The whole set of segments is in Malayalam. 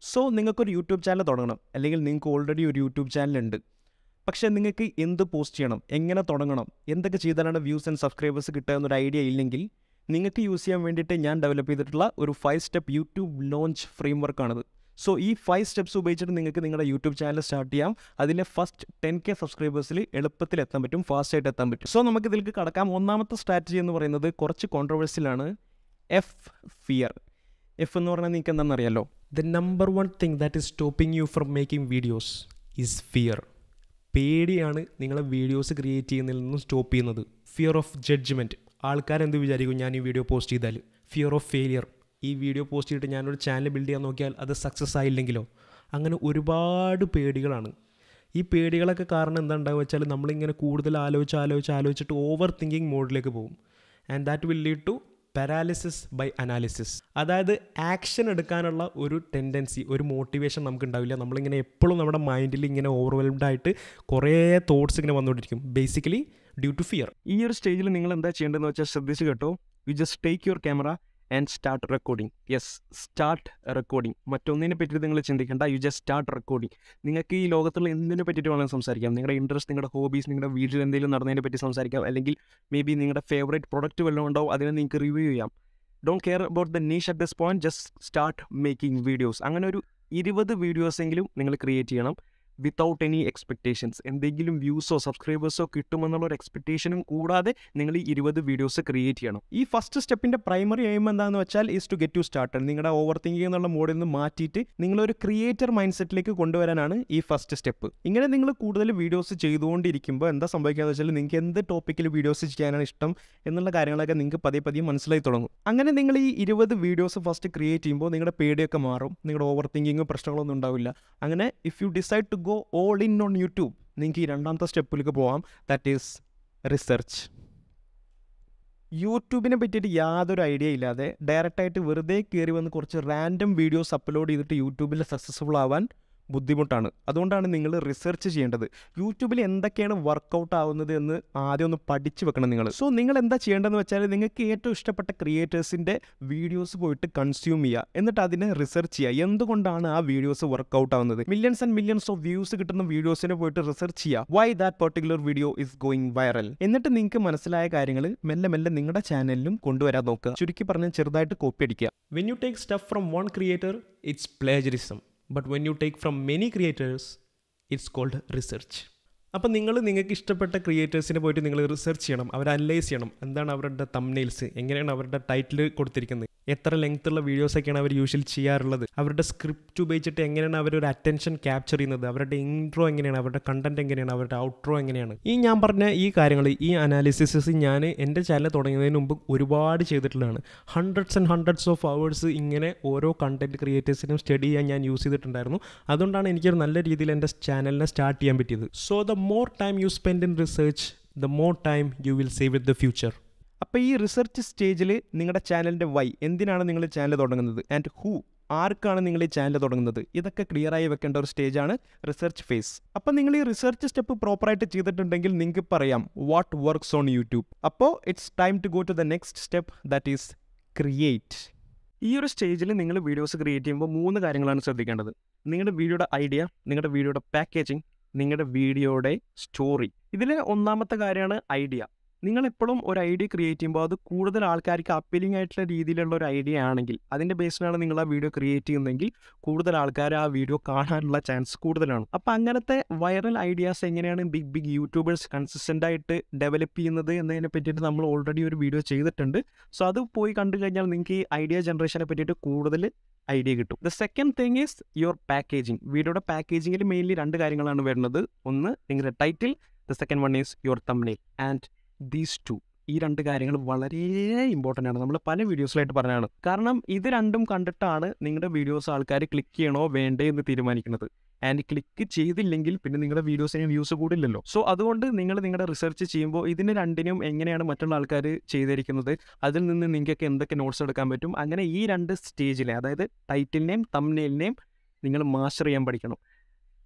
സോ നിങ്ങൾക്കൊരു യൂട്യൂബ് ചാനൽ തുടങ്ങണം അല്ലെങ്കിൽ നിങ്ങൾക്ക് ഓൾറെഡി ഒരു യൂട്യൂബ് ചാനലുണ്ട് പക്ഷേ നിങ്ങൾക്ക് എന്ത് പോസ്റ്റ് ചെയ്യണം എങ്ങനെ തുടങ്ങണം എന്തൊക്കെ ചെയ്താലാണ് വ്യൂസ് ആൻഡ് സബ്സ്ക്രൈബേഴ്സ് കിട്ടുക എന്നൊരു ഐഡിയ ഇല്ലെങ്കിൽ നിങ്ങൾക്ക് യൂസ് ചെയ്യാൻ വേണ്ടിയിട്ട് ഞാൻ ഡെവലപ്പ് ചെയ്തിട്ടുള്ള ഒരു five step YouTube launch frame വർക്കാണിത് സോ ഈ ഫൈവ് സ്റ്റെപ്സ് ഉപയോഗിച്ചിട്ട് നിങ്ങൾക്ക് നിങ്ങളുടെ യൂട്യൂബ് ചാനൽ സ്റ്റാർട്ട് ചെയ്യാം അതിലെ ഫസ്റ്റ് ടെൻ കെ സബ്സ്ക്രൈബേഴ്സിൽ എളുപ്പത്തിൽ എത്താൻ പറ്റും ഫാസ്റ്റ് ആയിട്ട് എത്താൻ പറ്റും സോ നമുക്ക് ഇതിലേക്ക് കടക്കാം ഒന്നാമത്തെ സ്ട്രാറ്റജി എന്ന് പറയുന്നത് കുറച്ച് കോൺട്രവേഴ്സിലാണ് എഫ് ഫിയർ എഫ് എന്ന് പറഞ്ഞാൽ നിങ്ങൾക്ക് എന്താണെന്ന് അറിയാലോ the number one thing that is stopping you from making videos is fear പേടിയാണ് നിങ്ങളെ വീഡിയോസ് ക്രിയേറ്റ് ചെയ്യുന്നതിൽ നിന്നും സ്റ്റോപ്പ് ചെയ്യുന്നത് ഫിയർ ഓഫ് ജഡ്ജ്മെൻറ്റ് ആൾക്കാരെന്ത് വിചാരിക്കും ഞാൻ ഈ വീഡിയോ പോസ്റ്റ് ചെയ്താൽ ഫിയർ ഓഫ് ഫെയിലിയർ ഈ വീഡിയോ പോസ്റ്റ് ചെയ്തിട്ട് ഞാനൊരു ചാനൽ ബിൽഡ് ചെയ്യാൻ നോക്കിയാൽ അത് സക്സസ് ആയില്ലെങ്കിലോ അങ്ങനെ ഒരുപാട് പേടികളാണ് ഈ പേടികളൊക്കെ കാരണം എന്താ ഉണ്ടാവുക വെച്ചാൽ നമ്മളിങ്ങനെ കൂടുതൽ ആലോചിച്ച് ആലോചിച്ച് ആലോചിച്ചിട്ട് ഓവർ തിങ്കിങ് മോഡിലേക്ക് പോകും and that will lead to paralysis by analysis അതായത് ആക്ഷൻ എടുക്കാനുള്ള ഒരു ടെൻഡൻസി ഒരു മോട്ടിവേഷൻ നമുക്ക് ഉണ്ടാവില്ല നമ്മളിങ്ങനെ എപ്പോഴും നമ്മുടെ മൈൻഡിൽ ഇങ്ങനെ ഓവർവെൽംഡ് ആയിട്ട് കുറേ തോട്ട്സ് ഇങ്ങനെ വന്നുകൊണ്ടിരിക്കും ബേസിക്കലി ഡ്യൂ ടു ഫിയർ ഈ ഒരു സ്റ്റേജിൽ നിങ്ങൾ എന്താ ചെയ്യേണ്ടതെന്ന് വെച്ചാൽ ശ്രദ്ധിച്ച് കേട്ടോ you just take your camera and start recording yes start recording മറ്റൊന്നിനെ പറ്റിയിട്ട് നിങ്ങൾ ചിന്തിക്കേണ്ട യു ജസ്റ്റ് സ്റ്റാർട്ട് റെക്കോർഡിംഗ് നിങ്ങൾക്ക് ഈ ലോകത്തുള്ള എന്തിനെ പറ്റിയിട്ട് വേണമെങ്കിൽ സംസാരിക്കാം നിങ്ങളുടെ ഇൻട്രസ്റ്റ് നിങ്ങളുടെ ഹോബീസ് നിങ്ങളുടെ വീട്ടിൽ എന്തെങ്കിലും നടന്നതിനെ പറ്റി സംസാരിക്കാം അല്ലെങ്കിൽ മേ ബി നിങ്ങളുടെ ഫേവറേറ്റ് പ്രൊഡക്റ്റ് വല്ലതും ഉണ്ടാവും അതിനെ നിങ്ങൾക്ക് റിവ്യൂ ചെയ്യാം don't care about the niche at this point just start making videos അങ്ങനെ ഒരു ഇരുപത് വീഡിയോസെങ്കിലും നിങ്ങൾ ക്രിയേറ്റ് ചെയ്യണം വിത്തൗട്ട് എനി എക്സ്പെക്റ്റേഷൻസ് എന്തെങ്കിലും വ്യൂസോ സബ്സ്ക്രൈബേഴ്സോ കിട്ടുമെന്നുള്ള ഒരു എക്സ്പെക്റ്റേഷനും കൂടാതെ നിങ്ങൾ ഈ ഇരുപത് വീഡിയോസ് ക്രിയേറ്റ് ചെയ്യണം ഈ ഫസ്റ്റ് സ്റ്റെപ്പിൻ്റെ പ്രൈമറി എയിം എന്താണെന്ന് വെച്ചാൽ is to get to started നിങ്ങളുടെ ഓവർ തിങ്കിങ് എന്നുള്ള മോഡിൽ നിന്ന് മാറ്റിയിട്ട് നിങ്ങളൊരു ക്രിയേറ്റർ മൈൻഡ് സെറ്റിലേക്ക് കൊണ്ടുവരാനാണ് ഈ ഫസ്റ്റ് സ്റ്റെപ്പ് ഇങ്ങനെ നിങ്ങൾ കൂടുതൽ വീഡിയോസ് ചെയ്തുകൊണ്ടിരിക്കുമ്പോൾ എന്താ സംഭവിക്കുക വെച്ചാൽ നിങ്ങൾക്ക് എന്ത് ടോപ്പിക്കിൽ വീഡിയോസ് ചെയ്യാനാണ് ഇഷ്ടം എന്നുള്ള കാര്യങ്ങളൊക്കെ നിങ്ങൾക്ക് പതിയെ പതിയെ മനസ്സിലായി തുടങ്ങും അങ്ങനെ നിങ്ങൾ ഈ ഇരുപത് വീഡിയോസ് ഫസ്റ്റ് ക്രിയേറ്റ് ചെയ്യുമ്പോൾ നിങ്ങളുടെ പേടിയൊക്കെ മാറും നിങ്ങളുടെ ഓവർ തിങ്കിങ്ങോ പ്രശ്നങ്ങളൊന്നും ഉണ്ടാവില്ല അങ്ങനെ if you decide to go all in on YouTube നിങ്ങൾക്ക് ഈ രണ്ടാമത്തെ സ്റ്റെപ്പിലേക്ക് പോവാം ദാറ്റ് ഈസ് റിസർച്ച് യൂട്യൂബിനെ പറ്റിയിട്ട് യാതൊരു ഐഡിയ ഇല്ലാതെ ഡയറക്റ്റായിട്ട് വെറുതെ കയറി വന്ന് കുറച്ച് റാൻഡം വീഡിയോസ് അപ്ലോഡ് ചെയ്തിട്ട് യൂട്യൂബിൽ സക്സസ്ഫുൾ ആവാൻ ബുദ്ധിമുട്ടാണ് അതുകൊണ്ടാണ് നിങ്ങൾ റിസർച്ച് ചെയ്യേണ്ടത് യൂട്യൂബിൽ എന്തൊക്കെയാണ് വർക്കൗട്ട് ആവുന്നത് എന്ന് ആദ്യം ഒന്ന് പഠിച്ചു വെക്കണം നിങ്ങൾ സോ നിങ്ങൾ എന്താ ചെയ്യേണ്ടതെന്ന് വെച്ചാൽ നിങ്ങൾക്ക് ഏറ്റവും ഇഷ്ടപ്പെട്ട ക്രിയേറ്റേഴ്സിൻ്റെ വീഡിയോസ് പോയിട്ട് കൺസ്യൂം ചെയ്യുക എന്നിട്ട് അതിനെ റിസർച്ച് ചെയ്യുക എന്തുകൊണ്ടാണ് ആ വീഡിയോസ് വർക്കൗട്ട് ആവുന്നത് millions and millions of views കിട്ടുന്ന വീഡിയോസിനെ പോയിട്ട് റിസർച്ച് ചെയ്യുക why that particular video is going viral എന്നിട്ട് നിങ്ങൾക്ക് മനസ്സിലായ കാര്യങ്ങൾ മെല്ലെ മെല്ലെ നിങ്ങളുടെ ചാനലിലും കൊണ്ടുവരാൻ നോക്കുക ചുരുക്കി പറഞ്ഞ് ചെറുതായിട്ട് കോപ്പി അടിക്കുക when you take stuff from one creator it's plagiarism but when you take from many creators it's called research അപ്പം നിങ്ങൾ നിങ്ങൾക്ക് ഇഷ്ടപ്പെട്ട ക്രിയേറ്റേഴ്സിനെ പോയിട്ട് നിങ്ങൾ റിസർച്ച് ചെയ്യണം അവരെ അനലൈസ് ചെയ്യണം എന്താണ് അവരുടെ തംനെയിൽസ് എങ്ങനെയാണ് അവരുടെ ടൈറ്റിൽ കൊടുത്തിരിക്കുന്നത് എത്ര ലെങ്ത് ഉള്ള വീഡിയോസൊക്കെയാണ് അവർ യൂഷ്വൽ ചെയ്യാറുള്ളത് അവരുടെ സ്ക്രിപ്റ്റ് ഉപയോഗിച്ചിട്ട് എങ്ങനെയാണ് അവർ ഒരു അറ്റൻഷൻ ക്യാപ്ചർ ചെയ്യുന്നത് അവരുടെ ഇൻട്രോ എങ്ങനെയാണ് അവരുടെ കണ്ടന്റ് എങ്ങനെയാണ് അവരുടെ ഔട്ട്രോ എങ്ങനെയാണ് ഈ ഞാൻ പറഞ്ഞ ഈ കാര്യങ്ങൾ ഈ അനാലിസിസ് ഞാൻ എൻ്റെ ചാനൽ തുടങ്ങുന്നതിന് മുമ്പ് ഒരുപാട് ചെയ്തിട്ടുള്ളതാണ് hundreds and hundreds of hours ഇങ്ങനെ ഓരോ കണ്ടന്റ് ക്രിയേറ്റേഴ്സിനും സ്റ്റഡി ചെയ്യാൻ ഞാൻ യൂസ് ചെയ്തിട്ടുണ്ടായിരുന്നു അതുകൊണ്ടാണ് എനിക്കൊരു നല്ല രീതിയിൽ എൻ്റെ ചാനലിനെ സ്റ്റാർട്ട് ചെയ്യാൻ പറ്റിയത് so the more time you spend in research the more time you will save with the future അപ്പോൾ ഈ റിസർച്ച് സ്റ്റേജിൽ നിങ്ങളുടെ ചാനലിൻ്റെ വൈ എന്തിനാണ് നിങ്ങൾ ചാനൽ തുടങ്ങുന്നത് ആൻഡ് ഹൂ ആർക്കാണ് നിങ്ങൾ ഈ ചാനൽ തുടങ്ങുന്നത് ഇതൊക്കെ ക്ലിയർ ആയി വെക്കേണ്ട ഒരു സ്റ്റേജാണ് റിസർച്ച് ഫേസ് അപ്പം നിങ്ങൾ ഈ റിസർച്ച് സ്റ്റെപ്പ് പ്രോപ്പറായിട്ട് ചെയ്തിട്ടുണ്ടെങ്കിൽ നിങ്ങൾക്ക് പറയാം വാട്ട് വർക്ക്സ് ഓൺ യൂട്യൂബ് അപ്പോൾ it's time to go to the next step that is create ഈ ഒരു സ്റ്റേജിൽ നിങ്ങൾ വീഡിയോസ് ക്രിയേറ്റ് ചെയ്യുമ്പോൾ മൂന്ന് കാര്യങ്ങളാണ് ശ്രദ്ധിക്കേണ്ടത് നിങ്ങളുടെ വീഡിയോയുടെ ഐഡിയ നിങ്ങളുടെ വീഡിയോയുടെ പാക്കേജിങ് നിങ്ങളുടെ വീഡിയോയുടെ സ്റ്റോറി ഇതിൽ ഒന്നാമത്തെ കാര്യമാണ് ഐഡിയ നിങ്ങൾ എപ്പോഴും ഒരു ഐഡിയ ക്രിയേറ്റ് ചെയ്യുമ്പോൾ അത് കൂടുതൽ ആൾക്കാർക്ക് അപ്പീലിംഗ് ആയിട്ടുള്ള രീതിയിലുള്ള ഒരു ഐഡിയ ആണെങ്കിൽ അതിൻ്റെ ബേസിലാണ് നിങ്ങൾ ആ വീഡിയോ ക്രിയേറ്റ് ചെയ്യുന്നതെങ്കിൽ കൂടുതൽ ആൾക്കാർ ആ വീഡിയോ കാണാനുള്ള ചാൻസ് കൂടുതലാണ് അപ്പോൾ അങ്ങനത്തെ വൈറൽ ഐഡിയാസ് എങ്ങനെയാണ് ബിഗ് ബിഗ് യൂട്യൂബേഴ്സ് കൺസിസ്റ്റൻ്റ് ആയിട്ട് ഡെവലപ്പ് ചെയ്യുന്നത് എന്നതിനെ പറ്റിയിട്ട് നമ്മൾ ഓൾറെഡി ഒരു വീഡിയോ ചെയ്തിട്ടുണ്ട് സോ അത് പോയി കണ്ടു കഴിഞ്ഞാൽ നിങ്ങൾക്ക് ഈ ഐഡിയ ജനറേഷനെ പറ്റിയിട്ട് കൂടുതൽ ഐഡിയ കിട്ടും the second thing is your packaging വീഡിയോയുടെ പാക്കേജിങ്ങിൽ മെയിൻലി രണ്ട് കാര്യങ്ങളാണ് വരുന്നത് ഒന്ന് നിങ്ങളുടെ title the second one is your thumbnail and these two ഈ രണ്ട് കാര്യങ്ങൾ വളരെ ഇമ്പോർട്ടൻ്റ് ആണ് നമ്മൾ പല വീഡിയോസിലായിട്ട് പറഞ്ഞതാണ് കാരണം ഇത് രണ്ടും കണ്ടിട്ടാണ് നിങ്ങളുടെ വീഡിയോസ് ആൾക്കാർ ക്ലിക്ക് ചെയ്യണോ വേണ്ടേ എന്ന് തീരുമാനിക്കുന്നത് ആൻഡ് ക്ലിക്ക് ചെയ്തില്ലെങ്കിൽ പിന്നെ നിങ്ങളുടെ വീഡിയോസിന് വ്യൂസ് കൂടില്ലല്ലോ സോ അതുകൊണ്ട് നിങ്ങൾ നിങ്ങളുടെ റിസർച്ച് ചെയ്യുമ്പോൾ ഇതിന് രണ്ടിനും എങ്ങനെയാണ് മറ്റുള്ള ആൾക്കാർ ചെയ്തിരിക്കുന്നത് അതിൽ നിന്ന് നിങ്ങൾക്ക് എന്തൊക്കെ നോട്ട്സ് എടുക്കാൻ പറ്റും അങ്ങനെ ഈ രണ്ട് സ്റ്റേജിലെ അതായത് ടൈറ്റിലിനെയും തമ്നെയിലിനെയും നിങ്ങൾ മാസ്റ്റർ ചെയ്യാൻ പഠിക്കണം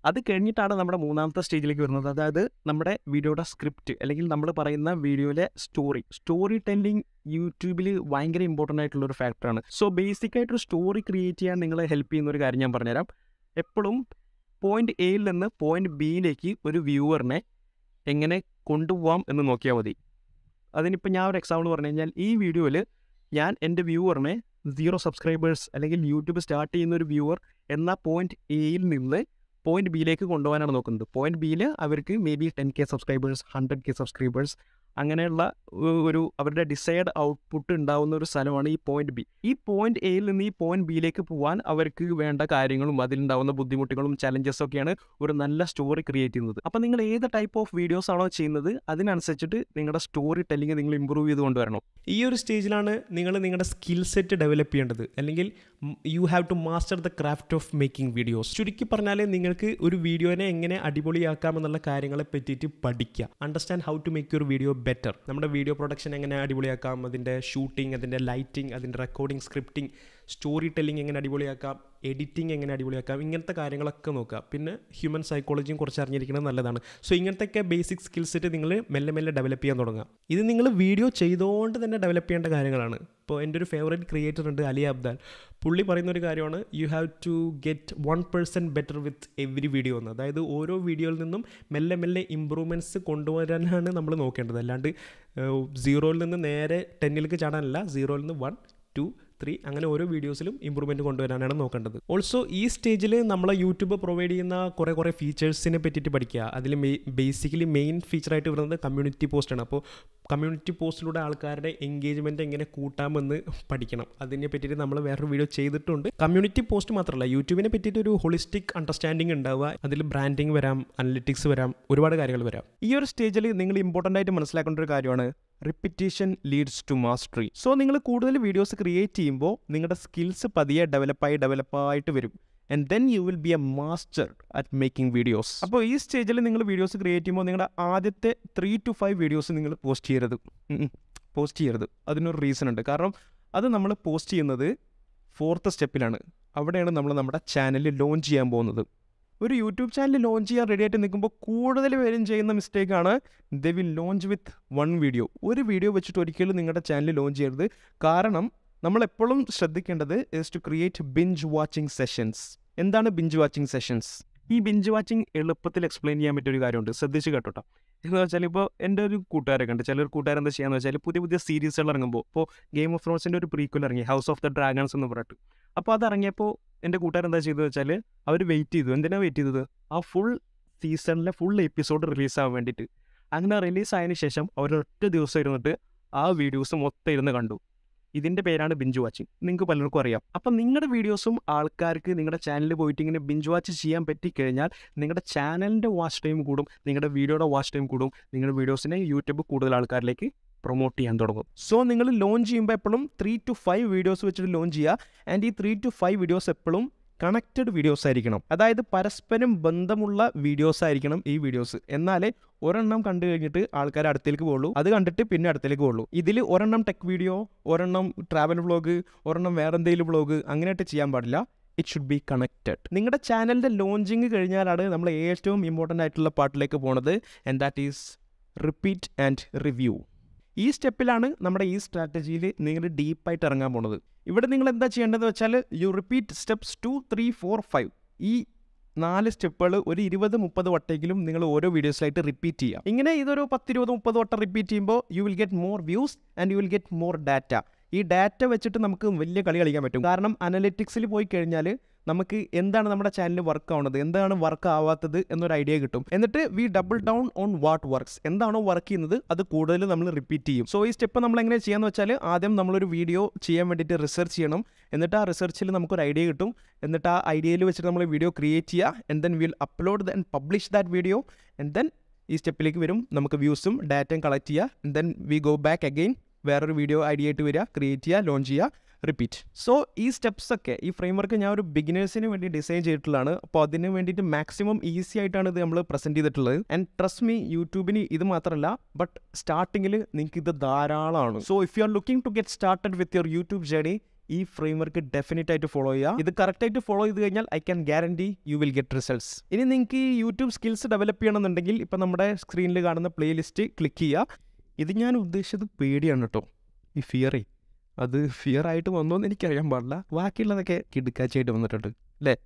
അത് കഴിഞ്ഞിട്ടാണ് നമ്മുടെ മൂന്നാമത്തെ സ്റ്റേജിലേക്ക് വരുന്നത് അതായത് നമ്മുടെ വീഡിയോയുടെ സ്ക്രിപ്റ്റ് അല്ലെങ്കിൽ നമ്മൾ പറയുന്ന വീഡിയോയിലെ സ്റ്റോറി സ്റ്റോറി ടെല്ലിംഗ് യൂട്യൂബിൽ ഭയങ്കര ഇമ്പോർട്ടൻ്റ് ആയിട്ടുള്ള ഒരു ഫാക്ടറാണ് സോ ബേസിക് ആയിട്ടൊരു സ്റ്റോറി ക്രിയേറ്റ് ചെയ്യാൻ നിങ്ങളെ ഹെൽപ്പ് ചെയ്യുന്ന ഒരു കാര്യം ഞാൻ പറഞ്ഞുതരാം എപ്പോഴും പോയിന്റ് എയിൽ നിന്ന് പോയിന്റ് ബിയിലേക്ക് ഒരു വ്യൂവറിനെ എങ്ങനെ കൊണ്ടുപോകാം എന്ന് നോക്കിയാൽ മതി അതിനിപ്പോൾ ഞാൻ ഒരു എക്സാമ്പിൾ പറഞ്ഞു കഴിഞ്ഞാൽ ഈ വീഡിയോയിൽ ഞാൻ എൻ്റെ വ്യൂവറിനെ സീറോ സബ്സ്ക്രൈബേഴ്സ് അല്ലെങ്കിൽ യൂട്യൂബ് സ്റ്റാർട്ട് ചെയ്യുന്ന ഒരു വ്യൂവർ എന്ന പോയിന്റ് എയിൽ നിന്ന് പോയിന്റ് ബിയിലേക്ക് കൊണ്ടുപോകാനാണ് നോക്കുന്നത് പോയിന്റ് ബിയിൽ അവർക്ക് maybe ten K subscribers hundred K subscribers അങ്ങനെയുള്ള ഒ- ഒരു അവരുടെ ഡിസൈഡ് ഔട്ട്പുട്ട് ഉണ്ടാവുന്ന ഒരു സ്ഥലമാണ് ഈ പോയിന്റ് ബി ഈ പോയിന്റ് എയിൽ നിന്ന് ഈ പോയിന്റ് ബിയിലേക്ക് പോകാൻ അവർക്ക് വേണ്ട കാര്യങ്ങളും അതിലുണ്ടാവുന്ന ബുദ്ധിമുട്ടുകളും ചലഞ്ചസും ഒക്കെയാണ് ഒരു നല്ല സ്റ്റോറി ക്രിയേറ്റ് ചെയ്യുന്നത് അപ്പോൾ നിങ്ങൾ ഏത് ടൈപ്പ് ഓഫ് വീഡിയോസ് ആണോ ചെയ്യുന്നത് അതിനനുസരിച്ചിട്ട് നിങ്ങളുടെ സ്റ്റോറി ടെല്ലിങ് നിങ്ങൾ ഇമ്പ്രൂവ് ചെയ്ത് കൊണ്ടുവരണം ഈ ഒരു സ്റ്റേജിലാണ് നിങ്ങൾ നിങ്ങളുടെ സ്കിൽ സെറ്റ് ഡെവലപ്പ് ചെയ്യേണ്ടത് അല്ലെങ്കിൽ you have to master the craft of making videos ചുരുക്കി പറഞ്ഞാൽ നിങ്ങൾക്ക് ഒരു വീഡിയോനെ എങ്ങനെ അടിപൊളിയാക്കാം എന്നുള്ള കാര്യങ്ങളെ പറ്റിയിട്ട് പഠിക്കുക understand how to make your video better നമ്മുടെ വീഡിയോ പ്രൊഡക്ഷൻ എങ്ങനെ അടിപൊളിയാക്കാം അതിൻ്റെ ഷൂട്ടിംഗ് അതിൻ്റെ ലൈറ്റിംഗ് അതിൻ്റെ റെക്കോർഡിംഗ് സ്ക്രിപ്റ്റിംഗ് സ്റ്റോറി ടെല്ലിംഗ് എങ്ങനെ അടിപൊളിയാക്കാം എഡിറ്റിംഗ് എങ്ങനെ അടിപൊളിയാക്കാം ഇങ്ങനത്തെ കാര്യങ്ങളൊക്കെ നോക്കുക പിന്നെ ഹ്യൂമൻ സൈക്കോളജിയും കുറച്ച് അറിഞ്ഞിരിക്കുന്നത് നല്ലതാണ് സോ ഇങ്ങനത്തെയൊക്കെ ബേസിക് സ്കിൽ സെറ്റ് നിങ്ങൾ മെല്ലെ മെല്ലെ ഡെവലപ്പ് ചെയ്യാൻ തുടങ്ങുക ഇത് നിങ്ങൾ വീഡിയോ ചെയ്തുകൊണ്ട് തന്നെ ഡെവലപ്പ് ചെയ്യേണ്ട കാര്യങ്ങളാണ് ഇപ്പോൾ എൻ്റെ ഒരു ഫേവറേറ്റ് ക്രിയേറ്റർ ഉണ്ട് അലി അബ്ദാൽ പുള്ളി പറയുന്ന ഒരു കാര്യമാണ് you have to get one percent better with every video എന്ന് അതായത് ഓരോ വീഡിയോയിൽ നിന്നും മെല്ലെ മെല്ലെ ഇമ്പ്രൂവ്മെൻറ്റ്സ് കൊണ്ടുവരാനാണ് നമ്മൾ നോക്കേണ്ടത് അല്ലാണ്ട് സീറോയിൽ നിന്ന് നേരെ ടെന്നിലേക്ക് ചാടാനല്ല സീറോയിൽ നിന്ന് വൺ ടു ത്രീ അങ്ങനെ ഓരോ വീഡിയോസിലും ഇമ്പ്രൂവ്മെൻറ്റ് കൊണ്ടുവരാനാണ് നോക്കേണ്ടത് ഓൾസോ ഈ സ്റ്റേജിൽ നമ്മളെ യൂട്യൂബ് പ്രൊവൈഡ് ചെയ്യുന്ന കുറേ കുറേ ഫീച്ചേഴ്സിനെ പറ്റിയിട്ട് പഠിക്കുക അതിൽ മെയ് ബേസിക്കലി മെയിൻ ഫീച്ചറായിട്ട് വരുന്നത് കമ്മ്യൂണിറ്റി പോസ്റ്റാണ് അപ്പോൾ കമ്മ്യൂണിറ്റി പോസ്റ്റിലൂടെ ആൾക്കാരുടെ എൻഗേജ്മെൻറ്റ് എങ്ങനെ കൂട്ടാമെന്ന് പഠിക്കണം അതിനെ പറ്റിയിട്ട് നമ്മൾ വേറൊരു വീഡിയോ ചെയ്തിട്ടുണ്ട് കമ്മ്യൂണിറ്റി പോസ്റ്റ് മാത്രമല്ല യൂട്യൂബിനെ പറ്റിയിട്ട് ഒരു ഹോളിസ്റ്റിക് അണ്ടർസ്റ്റാൻഡിങ് ഉണ്ടാവുക അതിൽ ബ്രാൻഡിങ് വരാം അനലിറ്റിക്സ് വരാം ഒരുപാട് കാര്യങ്ങൾ വരാം ഈ ഒരു സ്റ്റേജിൽ നിങ്ങൾ ഇമ്പോർട്ടൻ്റ് ആയിട്ട് മനസ്സിലാക്കേണ്ട ഒരു കാര്യമാണ് repetition leads to mastery so നിങ്ങൾ കൂടുതൽ വീഡിയോസ് ക്രിയേറ്റ് ചെയ്യുമ്പോൾ നിങ്ങളുടെ സ്കിൽസ് പതിയെ ഡെവലപ്പായി ഡെവലപ്പായിട്ട് വരും and then you will be a master at making videos അപ്പോൾ ഈ സ്റ്റേജിൽ നിങ്ങൾ വീഡിയോസ് ക്രിയേറ്റ് ചെയ്യുമ്പോൾ നിങ്ങളുടെ ആദ്യത്തെ ത്രീ ടു ഫൈവ് വീഡിയോസ് നിങ്ങൾ പോസ്റ്റ് ചെയ്യരുത് പോസ്റ്റ് ചെയ്യരുത് അതിനൊരു റീസൺ ഉണ്ട് കാരണം അത് നമ്മൾ പോസ്റ്റ് ചെയ്യുന്നത് ഫോർത്ത് സ്റ്റെപ്പിലാണ് അവിടെയാണ് നമ്മൾ നമ്മുടെ ചാനൽ ലോഞ്ച് ചെയ്യാൻ പോകുന്നത് ഒരു യൂട്യൂബ് ചാനൽ ലോഞ്ച് ചെയ്യാൻ റെഡി ആയിട്ട് നിൽക്കുമ്പോൾ കൂടുതൽ പേരും ചെയ്യുന്ന മിസ്റ്റേക്കാണ് they will launch with one video ഒരു വീഡിയോ വെച്ചിട്ട് ഒരിക്കലും നിങ്ങളുടെ ചാനൽ ലോഞ്ച് ചെയ്യരുത് കാരണം നമ്മൾ എപ്പോഴും ശ്രദ്ധിക്കേണ്ടത് is to create binge watching sessions എന്താണ് ബിഞ്ച് വാച്ചിങ് സെഷൻസ് ഈ ബിഞ്ച് വാച്ചിങ് എളുപ്പത്തിൽ എക്സ്പ്ലെയിൻ ചെയ്യാൻ പറ്റിയ ഒരു കാര്യമുണ്ട് ശ്രദ്ധിച്ച് കേട്ടോട്ടോ എന്ന് വെച്ചാൽ ഇപ്പോൾ എൻ്റെ ഒരു കൂട്ടുകാരൊക്കെ ഉണ്ട് ചിലർ കൂട്ടുകാർ എന്താ ചെയ്യാന്ന് വെച്ചാൽ പുതിയ പുതിയ സീരീസുകൾ ഇറങ്ങുമ്പോൾ ഇപ്പോൾ ഗെയിം ഓഫ് ത്രോൺസിൻ്റെ ഒരു പ്രീക്വൽ ഇറങ്ങി ഹൗസ് ഓഫ് ദ ഡ്രാഗൺസ് എന്ന് പറഞ്ഞിട്ട് അപ്പോൾ അത് ഇറങ്ങിയപ്പോൾ എൻ്റെ കൂട്ടുകാർ എന്താ ചെയ്തത് വെച്ചാൽ അവർ വെയിറ്റ് ചെയ്തു എന്തിനാണ് വെയിറ്റ് ചെയ്തത് ആ ഫുൾ സീസണിലെ ഫുൾ എപ്പിസോഡ് റിലീസാകാൻ വേണ്ടിയിട്ട് അങ്ങനെ റിലീസ് ആയതിനു ശേഷം അവരൊറ്റ ദിവസം ഇരുന്നിട്ട് ആ വീഡിയോസ് മൊത്തം ഇരുന്ന് കണ്ടു ഇതിൻ്റെ പേരാണ് ബിഞ്ച് വാച്ചിങ് നിങ്ങൾക്ക് പലർക്കും അറിയാം അപ്പം നിങ്ങളുടെ വീഡിയോസും ആൾക്കാർക്ക് നിങ്ങളുടെ ചാനലിൽ പോയിട്ട് ഇങ്ങനെ ബിഞ്ച് വാച്ച് ചെയ്യാൻ പറ്റിക്കഴിഞ്ഞാൽ നിങ്ങളുടെ ചാനലിൻ്റെ വാച്ച് ടൈം കൂടും നിങ്ങളുടെ വീഡിയോയുടെ വാച്ച് ടൈം കൂടും നിങ്ങളുടെ വീഡിയോസിനെ യൂട്യൂബ് കൂടുതൽ ആൾക്കാരിലേക്ക് പ്രൊമോട്ട് ചെയ്യാൻ തുടങ്ങും സോ നിങ്ങൾ ലോഞ്ച് ചെയ്യുമ്പോൾ എപ്പോഴും ത്രീ ടു ഫൈവ് വീഡിയോസ് വെച്ചിട്ട് ലോഞ്ച് ചെയ്യുക ആൻഡ് ഈ ത്രീ ടു ഫൈവ് വീഡിയോസ് എപ്പോഴും കണക്റ്റഡ് വീഡിയോസ് ആയിരിക്കണം അതായത് പരസ്പരം ബന്ധമുള്ള വീഡിയോസ് ആയിരിക്കണം ഈ വീഡിയോസ് എന്നാലേ ഒരെണ്ണം കണ്ടു കഴിഞ്ഞിട്ട് ആൾക്കാർ അടുത്തേക്ക് പോകുള്ളൂ അത് കണ്ടിട്ട് പിന്നെ അടുത്തേക്ക് പോകുള്ളൂ ഇതിൽ ഒരെണ്ണം ടെക് വീഡിയോ ഒരെണ്ണം ട്രാവൽ വ്ളോഗ് ഒരെണ്ണം വേറെ എന്തെങ്കിലും വ്ളോഗ് അങ്ങനെയായിട്ട് ചെയ്യാൻ പാടില്ല ഇറ്റ് ഷുഡ് ബി കണക്റ്റഡ് നിങ്ങളുടെ ചാനലിൻ്റെ ലോഞ്ചിങ് കഴിഞ്ഞാലാണ് നമ്മൾ ഏറ്റവും ഇമ്പോർട്ടൻ്റ് ആയിട്ടുള്ള പാർട്ടിലേക്ക് പോണത് and that is repeat and review ഈ സ്റ്റെപ്പിലാണ് നമ്മുടെ ഈ സ്ട്രാറ്റജിയിൽ നിങ്ങൾ ഡീപ്പായിട്ട് ഇറങ്ങാൻ പോണത് ഇവിടെ നിങ്ങൾ എന്താ ചെയ്യേണ്ടത് വെച്ചാൽ you repeat steps two three four five ഈ നാല് സ്റ്റെപ്പുകൾ ഒരു ഇരുപത് മുപ്പത് വട്ടെങ്കിലും നിങ്ങൾ ഓരോ വീഡിയോസിലായിട്ട് റിപ്പീറ്റ് ചെയ്യുക ഇങ്ങനെ ഇതൊരു പത്തിരുപത് മുപ്പത് വട്ടം റിപ്പീറ്റ് ചെയ്യുമ്പോൾ you will get more views and you will get more data ഈ ഡാറ്റ വെച്ചിട്ട് നമുക്ക് വലിയ കളി കളിക്കാൻ പറ്റും കാരണം അനലിറ്റിക്സിൽ പോയി കഴിഞ്ഞാൽ നമുക്ക് എന്താണ് നമ്മുടെ ചാനൽ വർക്ക് ആവുന്നത് എന്താണ് വർക്ക് ആവാത്തത് എന്നൊരു ഐഡിയ കിട്ടും എന്നിട്ട് we double down on what works എന്താണോ വർക്ക് ചെയ്യുന്നത് അത് കൂടുതൽ നമ്മൾ റിപ്പീറ്റ് ചെയ്യും സോ ഈ സ്റ്റെപ്പ് നമ്മൾ എങ്ങനെ ചെയ്യാന്ന് വെച്ചാൽ ആദ്യം നമ്മളൊരു വീഡിയോ ചെയ്യാൻ വേണ്ടിയിട്ട് റിസർച്ച് ചെയ്യണം എന്നിട്ട് ആ റിസർച്ചിൽ നമുക്കൊരു ഐഡിയ കിട്ടും എന്നിട്ട് ആ ഐഡിയയിൽ വെച്ചിട്ട് നമ്മൾ വീഡിയോ ക്രിയേറ്റ് ചെയ്യുക and then will upload and publish that video and then ഈ സ്റ്റെപ്പിലേക്ക് വരും നമുക്ക് വ്യൂസും ഡാറ്റയും കളക്ട് ചെയ്യുക and then we go back again വേറൊരു വീഡിയോ ഐഡിയ ആയിട്ട് വരിക ക്രിയേറ്റ് ചെയ്യുക ലോഞ്ച് ചെയ്യുക റിപ്പീറ്റ് സോ ഈ സ്റ്റെപ്സ് ഒക്കെ ഈ ഫ്രെയിംവർക്ക് ഞാൻ ഒരു ബിഗിനേഴ്സിന് വേണ്ടി ഡിസൈൻ ചെയ്തിട്ടുള്ളതാണ് അപ്പോൾ അതിന് വേണ്ടിയിട്ട് മാക്സിമം ഈസി ആയിട്ടാണ് ഇത് നമ്മൾ പ്രസൻറ്റ് ചെയ്തിട്ടുള്ളത് ആൻഡ് ട്രസ്റ്റ് മീ യൂട്യൂബിന് ഇത് മാത്രമല്ല ബട്ട് സ്റ്റാർട്ടിങ്ങിൽ നിങ്ങൾക്ക് ഇത് ധാരാളമാണ് so if you are looking to get started with your YouTube journey ഈ ഫ്രെയിം വർക്ക് ഡെഫിനറ്റ് ആയിട്ട് ഫോളോ ചെയ്യുക ഇത് കറക്റ്റ് ആയിട്ട് ഫോളോ ചെയ്ത് കഴിഞ്ഞാൽ I can guarantee you will get results ഇനി നിങ്ങൾക്ക് ഈ യൂട്യൂബ് സ്കിൽസ് ഡെവലപ്പ് ചെയ്യണമെന്നുണ്ടെങ്കിൽ ഇപ്പം നമ്മുടെ സ്ക്രീനിൽ കാണുന്ന പ്ലേലിസ്റ്റ് ക്ലിക്ക് ചെയ്യുക ഇത് ഞാൻ ഉദ്ദേശിച്ചത് പേടിയാണ് കേട്ടോ ഈ ഫിയറേ അത് ഫിയർ ആയിട്ട് വന്നോന്ന് എനിക്കറിയാൻ പാടില്ല ബാക്കിയുള്ളതൊക്കെ കിടുക്കാച്ചായിട്ട് വന്നിട്ടുണ്ട് അല്ലേ